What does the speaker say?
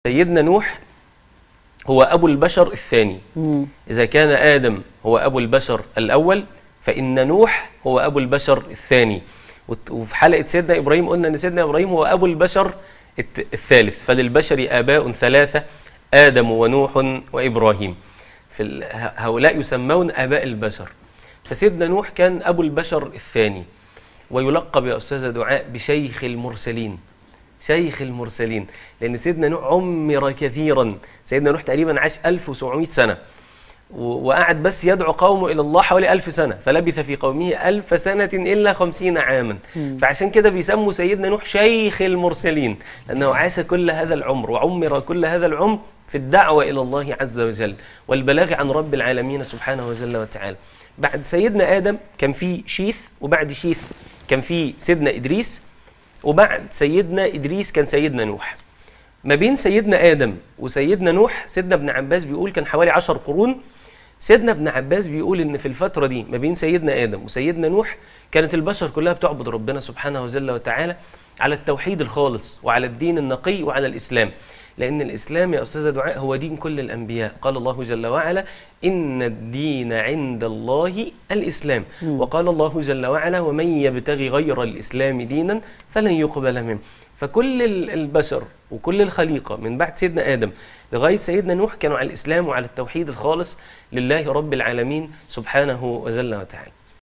سيدنا نوح هو أبو البشر الثاني إذا كان آدم هو أبو البشر الأول فإن نوح هو أبو البشر الثاني وت- وفي حلقة سيدنا إبراهيم قلنا أن سيدنا إبراهيم هو أبو البشر الت- الثالث فللبشر آباء ثلاثة آدم ونوح وإبراهيم في ال- ه- هؤلاء يسمون آباء البشر فسيدنا نوح كان أبو البشر الثاني ويلقب يا أستاذة دعاء بشيخ المرسلين شيخ المرسلين لأن سيدنا نوح عمر كثيرا سيدنا نوح تقريبا عاش 1700 سنة و- وقعد بس يدعو قومه إلى الله حوالي ألف سنة فلبث في قومه ألف سنة إلا خمسين عاما فعشان كده بيسموا سيدنا نوح شيخ المرسلين لأنه عاش كل هذا العمر وعمر كل هذا العمر في الدعوة إلى الله عز وجل والبلاغ عن رب العالمين سبحانه وجل وتعالى بعد سيدنا آدم كان في شيث وبعد شيث كان في سيدنا إدريس وبعد سيدنا إدريس كان سيدنا نوح ما بين سيدنا آدم وسيدنا نوح سيدنا ابن عباس بيقول كان حوالي عشر قرون سيدنا ابن عباس بيقول ان في الفتره دي ما بين سيدنا ادم وسيدنا نوح كانت البشر كلها بتعبد ربنا سبحانه وجل وتعالى على التوحيد الخالص وعلى الدين النقي وعلى الاسلام لان الاسلام يا استاذه دعاء هو دين كل الانبياء قال الله جل وعلا ان الدين عند الله الاسلام وقال الله جل وعلا ومن يبتغي غير الاسلام دينا فلن يقبل منه فكل ال- البشر وكل الخليقة من بعد سيدنا آدم لغاية سيدنا نوح كانوا على الإسلام وعلى التوحيد الخالص لله رب العالمين سبحانه وجل وتعالى